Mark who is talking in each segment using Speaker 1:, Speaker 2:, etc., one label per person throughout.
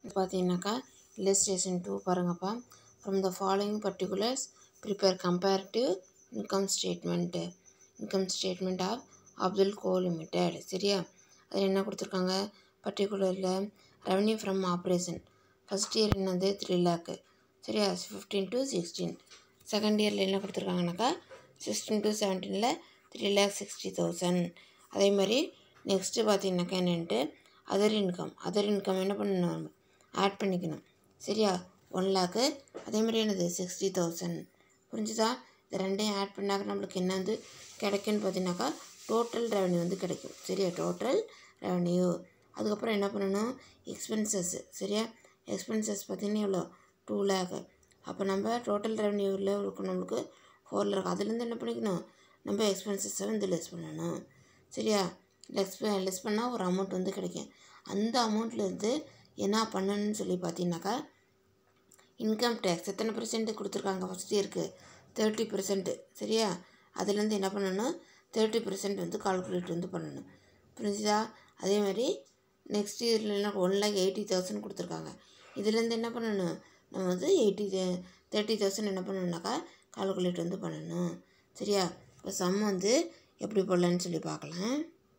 Speaker 1: பார்த்தீங்கன்னாக்கா illustration two பாருங்கப்பா from the following particulars prepare comparative income statement income statement of Abdul co limited சரியா அதில் என்ன கொடுத்துருக்காங்க பர்டிகுலரில் revenue from operation first year என்னது த்ரீ லேக்கு சரியா ஃபிஃப்டீன் டு சிக்ஸ்டீன் செகண்ட் இயரில் என்ன கொடுத்துருக்காங்கனாக்கா சிக்ஸ்டீன் டு செவன்டீனில் த்ரீ லேக் சிக்ஸ்டி தௌசண்ட் அதே மாதிரி நெக்ஸ்ட்டு பார்த்தீங்கன்னாக்கா என்னென்ட்டு அதர் இன்கம் அதர் இன்கம் என்ன பண்ணணும் ஆட் பண்ணிக்கணும் சரியா ஒன் லேக்கு அதே மாதிரி என்னது சிக்ஸ்டி தௌசண்ட் புரிஞ்சுதா இது ரெண்டையும் ஆட் பண்ணாக்க நம்மளுக்கு என்ன வந்து கிடைக்குன்னு பார்த்தீங்கன்னாக்கா டோட்டல் ரெவன்யூ வந்து கிடைக்கும் சரியா டோட்டல் ரெவன்யூ அதுக்கப்புறம் என்ன பண்ணணும் எக்ஸ்பென்சஸ் சரியா எக்ஸ்பென்சஸ் பார்த்தீங்கன்னா எவ்வளோ டூ லேக்கு அப்போ நம்ம டோட்டல் ரெவன்யூவில் இருக்கும் நம்மளுக்கு ஃபோர் லேக் அதுலேருந்து என்ன பண்ணிக்கணும் நம்ம எக்ஸ்பென்சஸை வந்து லெஸ் பண்ணணும் சரியா லெஸ் லெஸ் பண்ணால் ஒரு அமௌண்ட் வந்து கிடைக்கும் அந்த அமௌண்ட்லேருந்து என்ன பண்ணணும்னு சொல்லி பார்த்தீங்கன்னாக்கா இன்கம் டேக்ஸ் எத்தனை பர்சன்ட் கொடுத்துருக்காங்க ஃபஸ்ட் இயருக்கு தேர்ட்டி பர்சன்ட்டு சரியா அதுலேருந்து என்ன பண்ணணும் தேர்ட்டி பர்சன்ட் வந்து கால்குலேட் வந்து பண்ணணும் புரிஞ்சுதா அதே மாதிரி நெக்ஸ்ட் இயரில் என்ன ஒன் லேக் எயிட்டி தௌசண்ட் கொடுத்துருக்காங்க இதுலேருந்து என்ன பண்ணணும் நம்ம வந்து எயிட்டி தேர்ட்டி தௌசண்ட் என்ன பண்ணணும்னாக்கா கால்குலேட் வந்து பண்ணணும் சரியா இப்போ சம் வந்து எப்படி போடலான்னு சொல்லி பார்க்கலாம்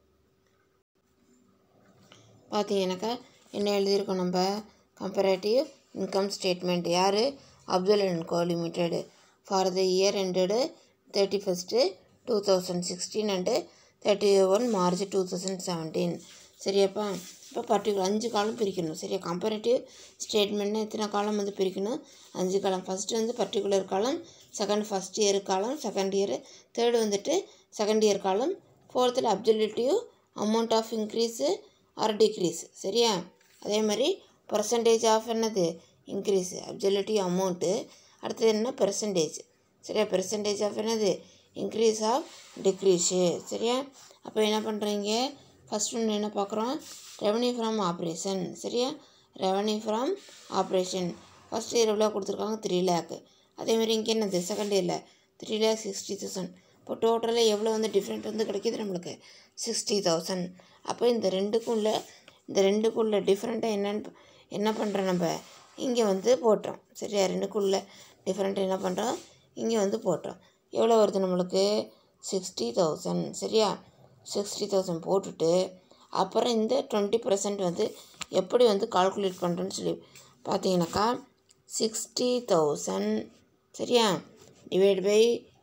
Speaker 1: பார்த்தீங்கன்னாக்கா என்ன எழுதியிருக்கோம் நம்ம கம்பேரேட்டிவ் இன்கம் ஸ்டேட்மெண்ட் யார் Abdul and co limited for the year ended thirty first two thousand sixteen and thirty one March two thousand seventeen சரியாப்பா இப்போ பர்டிகுலர் அஞ்சு காலம் பிரிக்கணும் சரியா கம்பேரேட்டிவ் ஸ்டேட்மெண்ட்னு எத்தனை காலம் வந்து பிரிக்கணும் அஞ்சு காலம் ஃபஸ்ட்டு வந்து பர்டிகுலர் காலம் செகண்ட் ஃபஸ்ட் இயர் காலம் செகண்ட் இயர் தேர்டு வந்துட்டு செகண்ட் இயர் காலம் ஃபோர்த்தில் absolute amount of increase or decrease சரியா அதே மாதிரி பர்சன்டேஜ் ஆஃப் என்னது இன்க்ரீஸு அப்சல்யூட்டிவ் அமௌண்ட்டு அடுத்தது என்ன பெர்சன்டேஜ் சரியா பெர்சன்டேஜ் ஆஃப் என்னது இன்க்ரீஸ் ஆஃப் டிக்ரீஸு சரியா அப்போ என்ன பண்ணுறீங்க ஃபஸ்ட் ஒன்று என்ன பார்க்குறோம் ரெவன்யூ ஃப்ரம் ஆப்ரேஷன் சரியா revenue from operation first year எவ்வளோ கொடுத்துருக்காங்க த்ரீ லேக்கு அதேமாதிரி இங்கே என்னது செகண்ட் இயரில் த்ரீ லேக் சிக்ஸ்டி தௌசண்ட் இப்போ டோட்டலாக எவ்வளோ வந்து டிஃப்ரெண்ட் வந்து கிடைக்கிது நம்மளுக்கு சிக்ஸ்டி தௌசண்ட் அப்போ இந்த ரெண்டுக்குள்ள இந்த ரெண்டுக்குள்ள டிஃப்ரெண்ட்டாக என்னன்னு என்ன பண்ணுறோம் நம்ம இங்கே வந்து போட்டோம் சரியா ரெண்டுக்குள்ள டிஃப்ரெண்ட் என்ன பண்ணுறோம் இங்கே வந்து போட்டோம் எவ்வளோ வருது நம்மளுக்கு சிக்ஸ்டி தௌசண்ட் சரியா சிக்ஸ்டி தௌசண்ட் போட்டுட்டு அப்புறம் இந்த டுவெண்ட்டி பர்சன்ட் வந்து எப்படி வந்து கால்குலேட் பண்ணுறோன்னு சொல்லி பார்த்தீங்கன்னாக்கா சிக்ஸ்டி தௌசண்ட் சரியா டிவைட் பை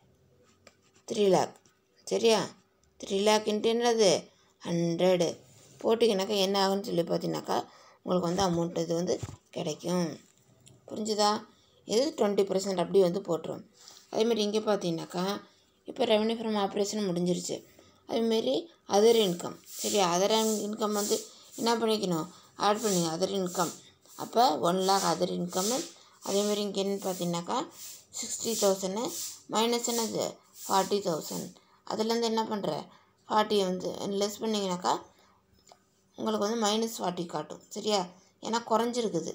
Speaker 1: த்ரீ லேக் சரியா த்ரீ லேக் இன்ட்டு என்னது ஹண்ட்ரடு போட்டிங்கனாக்கா என்ன ஆகுன்னு சொல்லி பார்த்தீங்கன்னாக்கா உங்களுக்கு வந்து அமௌண்ட் இது வந்து கிடைக்கும் புரிஞ்சுதா இது டுவெண்ட்டி பர்சன்ட் அப்படி வந்து போட்டுரும் அதேமாதிரி இங்கே பார்த்தீங்கன்னாக்கா இப்போ ரெவன்யூ ஃப்ரம் ஆப்ரேஷன் முடிஞ்சிருச்சு அதேமாரி அதர் இன்கம் சரி அதர் இன்கம் வந்து என்ன பண்ணிக்கணும் ஆட் பண்ணிங்க அதர் இன்கம் அப்போ ஒன் லேக் அதர் இன்கம் அதேமாரி இங்கே என்னன்னு பார்த்தீங்கன்னாக்கா சிக்ஸ்டி தௌசண்ட் மைனஸ் என்னது ஃபார்ட்டி தௌசண்ட் அதுலேருந்து என்ன பண்ணுற ஃபார்ட்டியை வந்து லெஸ் பண்ணிங்கனாக்கா உங்களுக்கு வந்து மைனஸ் ஃபார்ட்டி காட்டும் சரியா ஏன்னா குறைஞ்சிருக்குது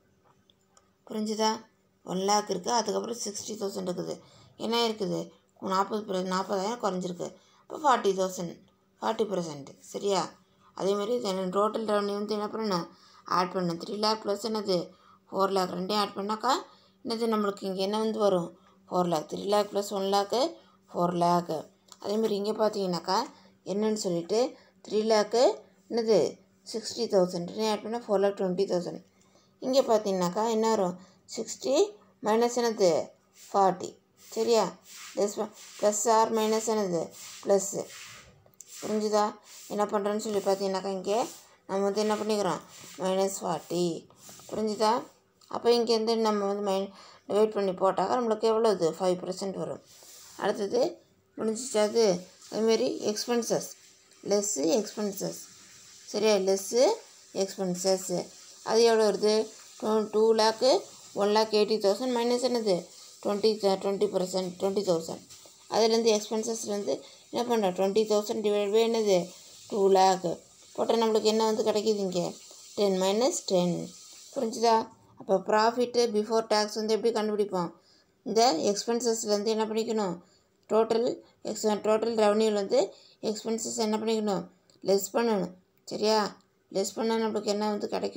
Speaker 1: புரிஞ்சுதா ஒன் லேக் இருக்குது அதுக்கப்புறம் சிக்ஸ்டி தௌசண்ட் இருக்குது என்ன இருக்குது நாற்பது நாற்பதாயிரம் குறைஞ்சிருக்கு இப்போ ஃபார்ட்டி தௌசண்ட் ஃபார்ட்டி பர்சன்ட் சரியா அதேமாதிரி டோட்டல் ரெவன்யூ வந்து என்ன பண்ணணும் ஆட் பண்ணணும் த்ரீ லேக் ப்ளஸ் என்னது ஃபோர் லேக் ரெண்டையும் ஆட் பண்ணாக்கா என்னது நம்மளுக்கு இங்கே என்ன வந்து வரும் four lakh three lakh plus one lakh four lakh அதேமாதிரி இங்கே பார்த்தீங்கன்னாக்கா என்னன்னு சொல்லிட்டு த்ரீ லேக்கு என்னது சிக்ஸ்டி தௌசண்ட் ஆட் பண்ணால் ஃபோர் லேக் டுவெண்ட்டி தௌசண்ட் இங்கே பார்த்தீங்கன்னாக்கா என்ன வரும் சிக்ஸ்டி மைனஸ் என்னது ஃபார்ட்டி சரியா லெஸ் ப்ளஸ் ஆர் மைனஸ் என்னது ப்ளஸ்ஸு புரிஞ்சுதா என்ன பண்ணுறேன்னு சொல்லி பார்த்தீங்கன்னாக்கா இங்கே நம்ம வந்து என்ன பண்ணிக்கிறோம் மைனஸ் ஃபார்ட்டி புரிஞ்சுதா அப்போ இங்கேருந்து நம்ம வந்து மைன் டிவைட் பண்ணி போட்டாக்கா நம்மளுக்கு எவ்வளோ இது ஃபைவ் பர்சன்ட் வரும் அடுத்தது முடிஞ்சிச்சா அது அதுமாரி எக்ஸ்பென்சஸ் லெஸ்ஸு எக்ஸ்பென்சஸ் சரியா லெஸ்ஸு எக்ஸ்பென்சஸ்ஸு அது எவ்வளோ வருது two two lakh one lakh eighty thousand minus என்னது twenty twenty percent twenty thousand அதுலேருந்து எக்ஸ்பென்சஸ்லேருந்து என்ன பண்ணுறோம் டுவெண்ட்டி தௌசண்ட் டிவைட் பை என்னது டூ லேக் போட்டால் நம்மளுக்கு என்ன வந்து கிடைக்கிது இங்கே டென் மைனஸ் டென் புரிஞ்சுதா அப்போ ப்ராஃபிட்டு பிஃபோர் டேக்ஸ் வந்து எப்படி கண்டுபிடிப்போம் இந்த எக்ஸ்பென்சஸ்லேருந்து என்ன பண்ணிக்கணும் டோட்டல் எக்ஸ் டோட்டல் ரெவன்யூலேருந்து எக்ஸ்பென்சஸ் என்ன பண்ணிக்கணும் லெஸ் பண்ணணும் சரியா லெஸ் பண்ணால் நம்மளுக்கு என்ன வந்து கிடைக்கும்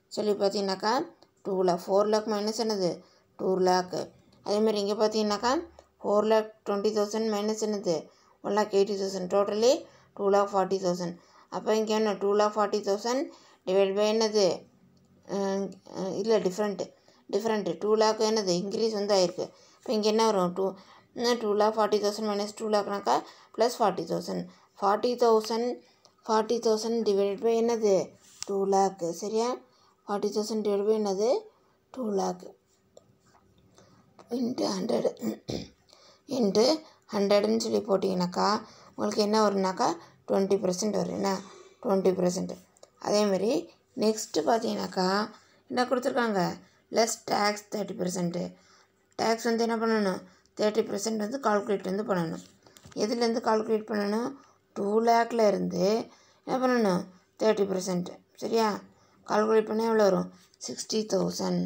Speaker 1: சொல்லி பார்த்தீங்கன்னாக்கா two lakh four lakh minus என்னது டூ லேக்கு அதேமாதிரி இங்கே பார்த்தீங்கன்னாக்கா four lakh twenty thousand minus என்னது one lakh eighty thousand totally two lakh forty thousand அப்போ இங்கே என்ன two lakh forty thousand divide by என்னது இல்லை டிஃப்ரெண்ட்டு டிஃப்ரெண்ட்டு டூ லேக் என்னது இன்க்ரீஸ் வந்து ஆயிருக்கு இப்போ இங்கே என்ன வரும் two two lakh forty thousand minus two லேக்னாக்கா plus forty thousand forty thousand forty thousand divide by என்னது டூ லேக்கு சரியா ஃபார்ட்டி தௌசண்ட் டிவைட் பை என்னது two lakh into hundred into ஹண்ட்ரடுன்னு சொல்லி போட்டிங்கனாக்கா உங்களுக்கு என்ன வரும்னாக்கா டுவெண்ட்டி பர்சன்ட் வரும் என்ன டுவெண்ட்டி பர்சன்ட் அதேமாரி நெக்ஸ்ட்டு பார்த்தீங்கன்னாக்கா என்ன கொடுத்துருக்காங்க less tax thirty percent tax வந்து என்ன பண்ணணும் தேர்ட்டி பர்சன்ட் வந்து கால்குலேட் வந்து பண்ணணும் எதுலேருந்து கால்குலேட் பண்ணணும் டூ லேக்கில் இருந்து என்ன பண்ணணும் தேர்ட்டி பர்சன்ட் சரியா கால்குலேட் பண்ணால் எவ்வளோ வரும் sixty thousand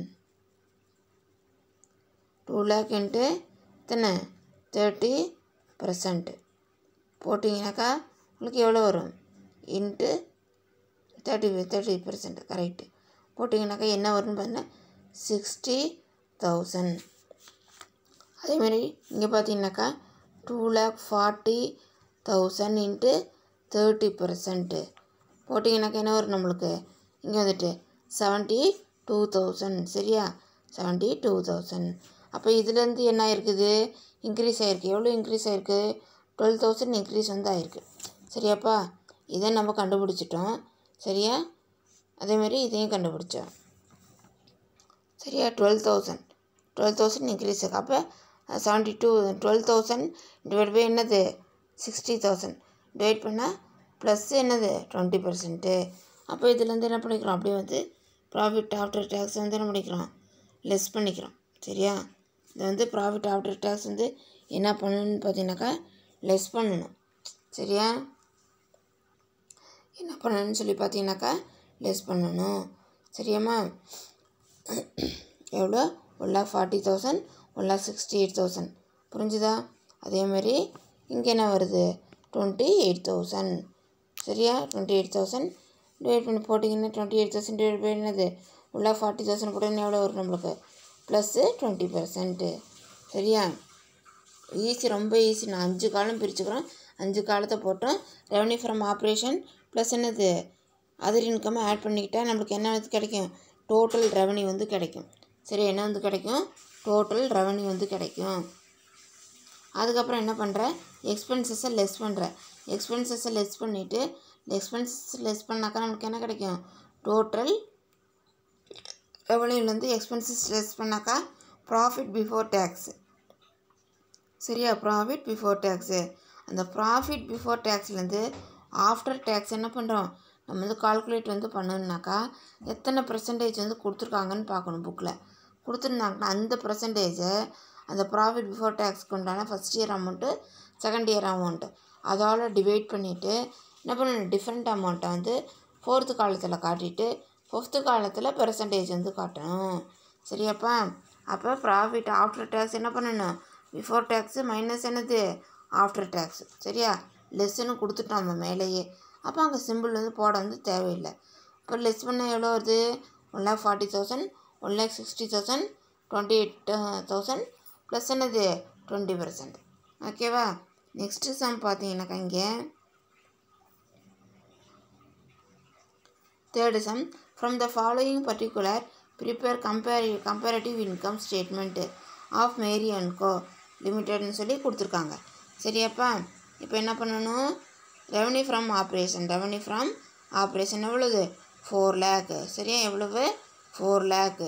Speaker 1: two lakh into எத்தனை தேர்ட்டி பர்சன்ட் போட்டிங்கனாக்கா உங்களுக்கு எவ்வளோ வரும் into thirty thirty percent correct போட்டிங்கனாக்கா என்ன வரும்னு பார்த்தீங்கன்னா சிக்ஸ்டி தௌசண்ட் அதேமாதிரி இங்கே பார்த்தீங்கன்னாக்கா two lakh forty thousand into thirty percent போட்டிங்கனாக்கா என்ன வரும் நம்மளுக்கு இங்கே வந்துட்டு செவன்ட்டி டூ தௌசண்ட் சரியா செவன்ட்டி டூ தௌசண்ட் அப்போ இதுலேருந்து என்ன ஆயிருக்குது இன்க்ரீஸ் ஆகிருக்கு எவ்வளோ இன்க்ரீஸ் ஆகிருக்கு டுவெல் தௌசண்ட் இன்க்ரீஸ் வந்து ஆயிருக்கு சரியாப்பா இதை நம்ம கண்டுபிடிச்சிட்டோம் சரியா அதேமாரி இதையும் கண்டுபிடிச்சோம் சரியா twelve thousand twelve thousand increase ஆகும் அப்போ seventy two twelve thousand divide by என்னது சிக்ஸ்டி தௌசண்ட் டிவைட் பண்ணால் ப்ளஸ் என்னது டுவெண்ட்டி பர்சன்ட்டு அப்போ இதுலேருந்து என்ன பண்ணிக்கிறோம் அப்படியே வந்து ப்ராஃபிட் ஆஃப்டர் டேக்ஸ் வந்து என்ன பண்ணிக்கிறோம் லெஸ் பண்ணிக்கிறோம் சரியா இது வந்து ப்ராஃபிட் ஆஃப்டர் டேக்ஸ் வந்து என்ன பண்ணணும்னு பார்த்தீங்கன்னாக்கா லெஸ் பண்ணணும் சரியா என்ன பண்ணணும்னு சொல்லி பார்த்தீங்கன்னாக்கா லெஸ் பண்ணணும் சரியாம்மா எவ்வளோ one lakh forty thousand one lakh sixty eight thousand புரிஞ்சுதா அதேமாதிரி இங்கே என்ன வருது டுவெண்ட்டி எயிட் தௌசண்ட் சரியா டுவெண்ட்டி எயிட் தௌசண்ட் டிவைட் பண்ணி போட்டிங்கன்னா டுவெண்ட்டி எயிட் தௌசண்ட் டிவைட் பண்ணி என்னது ஒன் லேக் ஃபார்ட்டி தௌசண்ட் கூட எவ்வளோ வரும் நம்மளுக்கு ப்ளஸ்ஸு டுவெண்ட்டி பர்சன்ட்டு சரியா ஈஸி ரொம்ப ஈஸி நான் அஞ்சு காலம் பிரிச்சுக்கிறோம் அஞ்சு காலத்தை போட்டோம் ரெவன்யூ ஃப்ரம் ஆப்ரேஷன் ப்ளஸ் என்னது அதர் இன்கம் ஆட் பண்ணிக்கிட்டால் நம்மளுக்கு என்ன வந்து கிடைக்கும் டோட்டல் ரெவன்யூ வந்து கிடைக்கும் சரி என்ன வந்து கிடைக்கும் டோட்டல் ரெவன்யூ வந்து கிடைக்கும் அதுக்கப்புறம் என்ன பண்ணுற எக்ஸ்பென்சஸை லெஸ் பண்ணுற எக்ஸ்பென்சஸை லெஸ் பண்ணிவிட்டு எக்ஸ்பென்சஸ் லெஸ் பண்ணாக்கா நமக்கு என்ன கிடைக்கும் டோட்டல் ரெவன்யூலேருந்து எக்ஸ்பென்சஸ் லெஸ் பண்ணாக்கா ப்ராஃபிட் பிஃபோர் டேக்ஸு சரியா ப்ராஃபிட் பிஃபோர் டேக்ஸு அந்த ப்ராஃபிட் பிஃபோர் டேக்ஸ்லேருந்து ஆஃப்டர் டேக்ஸ் என்ன பண்ணுறோம் நம்ம வந்து கால்குலேட் வந்து பண்ணணுன்னாக்கா எத்தனை பர்சன்டேஜ் வந்து கொடுத்துருக்காங்கன்னு பார்க்கணும் புக்கில் கொடுத்துருந்தாங்கன்னா அந்த பர்சன்டேஜை அந்த ப்ராஃபிட் பிஃபோர் டேக்ஸ்க்கு உண்டான first year amount second year amount அதோட டிவைட் பண்ணிவிட்டு என்ன பண்ணணும் டிஃப்ரெண்ட் அமௌண்ட்டை வந்து ஃபோர்த்து காலத்தில் காட்டிட்டு ஃபிஃப்த்து காலத்தில் பெர்சன்டேஜ் வந்து காட்டணும் சரியாப்பா அப்போ ப்ராஃபிட் ஆஃப்டர் டேக்ஸ் என்ன பண்ணணும் பிஃபோர் டேக்ஸு மைனஸ் என்னது ஆஃப்டர் டேக்ஸ் சரியா லெஸ்ஸுன்னு கொடுத்துட்டோம் நம்ம மேலேயே அப்போ அங்கே சிம்பிள் வந்து போட வந்து தேவையில்லை இப்போ லெஸ் பண்ணால் எவ்வளோ வருது one lakh forty thousand one lakh sixty thousand twenty eight thousand plus என்னது டுவெண்ட்டி பர்சன்ட் ஓகேவா நெக்ஸ்ட்டு சம் பார்த்தீங்கன்னாக்கா இங்கே third sum from the following particular prepare compare comparative income statement of Mary and co லிமிட்டட்னு சொல்லி கொடுத்துருக்காங்க சரியாப்பா இப்போ என்ன பண்ணணும் revenue from operation revenue from operation எவ்வளவு ஃபோர் லேக்கு சரியா எவ்வளவு ஃபோர் லேக்கு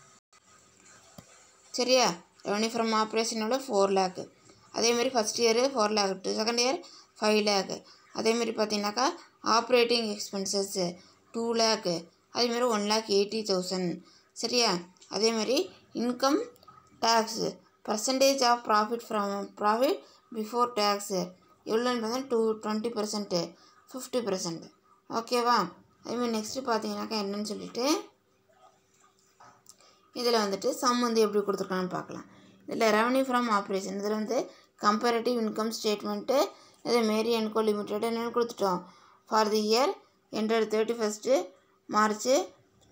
Speaker 1: சரியா ரெவன்யூ ஃப்ரம் ஆப்ரேஷன் எவ்வளோ ஃபோர் லேக்கு அதேமாரி first year four lakh two second year five lakh அதேமாரி பார்த்தீங்கன்னாக்கா ஆப்ரேட்டிங் எக்ஸ்பென்சஸ்ஸு டூ லேக்கு அதேமாரி ஒன் லேக் எயிட்டி தௌசண்ட் சரியா அதேமாரி income tax percentage of profit from profit before tax எவ்வளோன்னு பார்த்தா two twenty percent fifty percent ஓகேவா அதேமாதிரி நெக்ஸ்ட்டு பார்த்தீங்கன்னாக்கா என்னன்னு சொல்லிட்டு இதில் வந்துட்டு சம் வந்து எப்படி கொடுத்துருக்கான்னு பார்க்கலாம் இதில் ரெவன்யூ ஃப்ரம் ஆப்ரேஷன் இதில் வந்து கம்பேரட்டிவ் இன்கம் ஸ்டேட்மெண்ட்டு இது மேரி அண்ட் கோ லிமிடெட் என்னென்னு கொடுத்துட்டோம் for the year ended thirty first March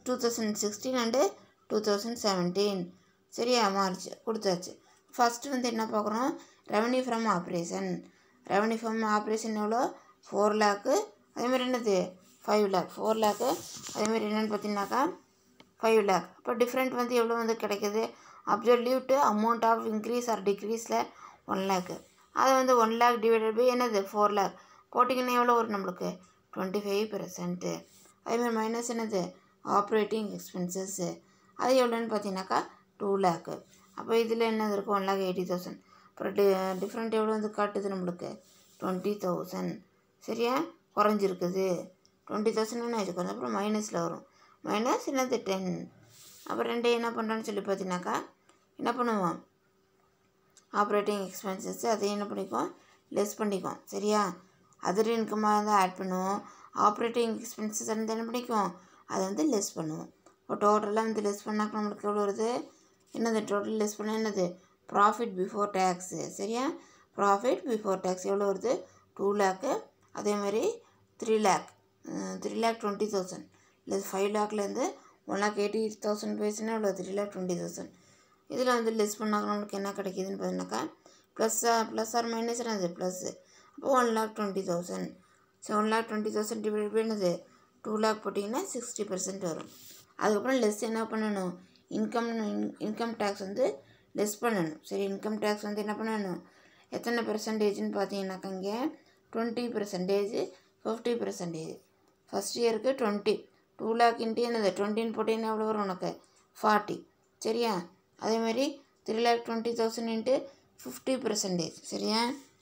Speaker 1: two thousand sixteen and two thousand seventeen சரியா மார்ச் கொடுத்தாச்சு ஃபஸ்ட்டு வந்து என்ன பார்க்குறோம் revenue from operation revenue from operation எவ்வளோ ஃபோர் லேக்கு அதேமாதிரி என்னது ஃபைவ் லேக் ஃபோர் லேக்கு அதேமாதிரி என்னென்னு பார்த்தீங்கன்னாக்கா ஃபைவ் லேக் அப்போ டிஃப்ரெண்ட் வந்து எவ்வளோ வந்து கிடைக்குது absolute amount of increase or டிக்ரீஸில் ஒன் லேக்கு அதை வந்து ஒன் லேக் டிவைடட் பை என்னது ஃபோர் லேக் போட்டிங்கன்னா எவ்வளோ வரும் நம்மளுக்கு டுவெண்ட்டி ஃபைவ் பர்சன்ட்டு அதேமாதிரி மைனஸ் என்னது ஆப்ரேட்டிங் எக்ஸ்பென்சஸ்ஸு அது எவ்வளோன்னு பார்த்தீங்கன்னாக்கா டூ லேக்கு அப்போ இதில் என்னது இருக்கும் ஒன் லேக் எயிட்டி தௌசண்ட் அப்புறம் டி டிஃப்ரெண்ட் எவ்வளோ வந்து காட்டுது நம்மளுக்கு டுவெண்ட்டி தௌசண்ட் சரியா குறைஞ்சிருக்குது டுவெண்ட்டி தௌசண்ட் என்ன ஆச்சு கொஞ்சம் அப்புறம் மைனஸில் வரும் மைனஸ் என்னது டென் அப்புறம் ரெண்டு என்ன பண்ணுறோன்னு சொல்லி பார்த்தீங்கன்னாக்கா என்ன பண்ணுவோம் ஆப்ரேட்டிங் எக்ஸ்பென்சஸ் அதை என்ன பண்ணிக்குவோம் லெஸ் பண்ணிக்குவோம் சரியா அதர் இன்கமாக வந்து ஆட் பண்ணுவோம் ஆப்ரேட்டிங் எக்ஸ்பென்சஸ் வந்து என்ன பண்ணிக்குவோம் அதை வந்து லெஸ் பண்ணுவோம் இப்போ டோட்டலாக வந்து லெஸ் பண்ணாக்க நம்மளுக்கு எவ்வளோ வருது என்னது டோட்டல் லெஸ் பண்ணால் என்னது ப்ராஃபிட் பிஃபோர் டேக்ஸு சரியா ப்ராஃபிட் பிஃபோர் டேக்ஸ் எவ்வளோ வருது டூ லேக்கு அதேமாதிரி three lakh three lakh twenty thousand இல்லை ஃபைவ் லேக்லேருந்து ஒன் லேக் எயிட்டி தௌசண்ட் போயிடுச்சுன்னா எவ்வளோ த்ரீ லேக் டுவெண்ட்டி தௌசண்ட் இதில் வந்து லெஸ் பண்ணாக்க நம்மளுக்கு என்ன கிடைக்குதுன்னு பார்த்தீங்கன்னாக்கா ப்ளஸ் ப்ளஸ் ஆர் மைனஸ் என்னது ப்ளஸ்ஸு அப்போ one lakh twenty thousand so one lakh twenty thousand divide by என்னது டூ லேக் போட்டிங்கன்னா சிக்ஸ்டி பர்சன்ட் வரும் அதுக்கப்புறம் லெஸ் என்ன பண்ணணும் இன்கம் இன்கம் டேக்ஸ் வந்து லெஸ் பண்ணணும் சரி இன்கம் டேக்ஸ் வந்து என்ன பண்ணணும் எத்தனை பெர்சன்டேஜ்னு பார்த்தீங்கன்னாக்கா இங்கே twenty percentage fifty percentage first இயருக்கு டுவெண்ட்டி டூ லேக் இன்ட்டு என்னது டுவெண்ட்டின்னு போட்டிங்கன்னா எவ்வளோ வரும் உனக்கு ஃபார்ட்டி சரியா அதேமாதிரி three lakh twenty thousand into fifty percentage சரியா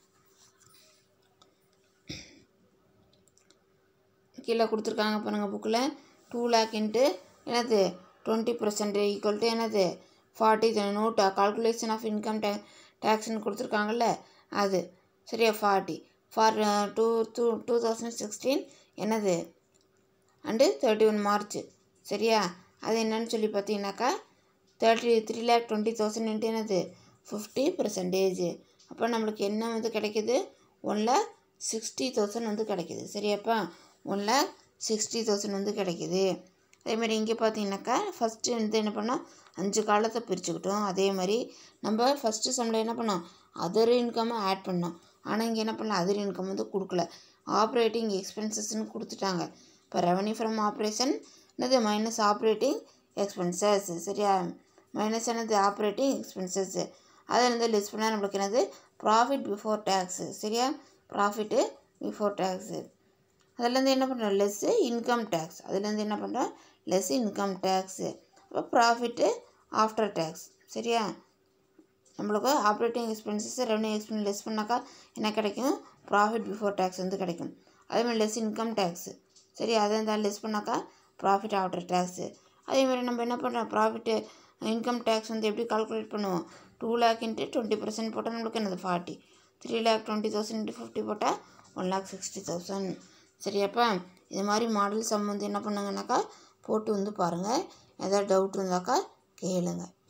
Speaker 1: கீழே கொடுத்துருக்காங்க பாருங்கள் புக்கில் டூ லேக் இன்ட்டு என்னது டுவெண்ட்டி பர்சன்டேஜ் ஈக்குவல் டு என்னது forty note calculation of income டே டேக்ஸ்னு கொடுத்துருக்காங்கல்ல அது சரியா forty for two two two thousand sixteen என்னது அண்டு தேர்ட்டி ஒன் மார்ச் சரியா அது என்னன்னு சொல்லி பார்த்தீங்கன்னாக்கா thirty three lakh twenty thousand into என்னது ஃபிஃப்டி பர்சன்டேஜ் அப்போ நம்மளுக்கு என்ன வந்து கிடைக்குது ஒன் லேக் சிக்ஸ்டி தௌசண்ட் வந்து கிடைக்குது சரியாப்பா ஒன் லேக் சிக்ஸ்டி தௌசண்ட் வந்து கிடைக்குது அதேமாதிரி இங்கே பார்த்தீங்கன்னாக்கா ஃபஸ்ட்டு வந்து என்ன பண்ணோம் அஞ்சு காலத்தை பிரிச்சுக்கிட்டோம் அதே மாதிரி நம்ம ஃபஸ்ட்டு சம்மில் என்ன பண்ணோம் அதர் இன்கம்மை ஆட் பண்ணோம் ஆனால் இங்கே என்ன பண்ணலாம் அதர் இன்கம் வந்து கொடுக்கல ஆப்ரேட்டிங் எக்ஸ்பென்சஸ்ன்னு கொடுத்துட்டாங்க இப்போ ரெவன்யூ ஃப்ரம் ஆப்ரேஷன் என்னது மைனஸ் ஆப்ரேட்டிங் எக்ஸ்பென்சஸ் சரியா மைனஸ் என்னது ஆப்ரேட்டிங் எக்ஸ்பென்சஸ் அதை வந்து லிஸ்ட் பண்ணால் நம்மளுக்கு என்னது ப்ராஃபிட் பிஃபோர் டேக்ஸு சரியா ப்ராஃபிட்டு பிஃபோர் டேக்ஸு அதுலேருந்து என்ன பண்ணுறோம் லெஸ்ஸு இன்கம் டேக்ஸ் அதுலேருந்து என்ன பண்ணுறோம் லெஸ் இன்கம் டேக்ஸு அப்போ ப்ராஃபிட்டு ஆஃப்டர் டேக்ஸ் சரியா நம்மளுக்கு operating expenses revenue expense less பண்ணாக்கா என்ன கிடைக்கும் ப்ராஃபிட் பிஃபோர் டேக்ஸ் வந்து கிடைக்கும் அதேமாதிரி லெஸ் இன்கம் டேக்ஸு சரி அதை இருந்தால் லெஸ் பண்ணாக்கா ப்ராஃபிட் ஆஃப்டர் டேக்ஸு அதேமாதிரி நம்ம என்ன பண்ணுறோம் ப்ராஃபிட்டு இன்கம் டேக்ஸ் வந்து எப்படி கால்குலேட் பண்ணுவோம் two lakh into twenty percent போட்டால் நம்மளுக்கு என்னது forty three lakh twenty thousand into fifty போட்டால் ஒன் லேக் சிக்ஸ்டி தௌசண்ட் சரியாப்பா இது மாதிரி மாடல் சம் வந்து என்ன பண்ணுங்கனாக்கா போட்டு வந்து பாருங்கள் ஏதாவது டவுட் இருந்தாக்கா கேளுங்க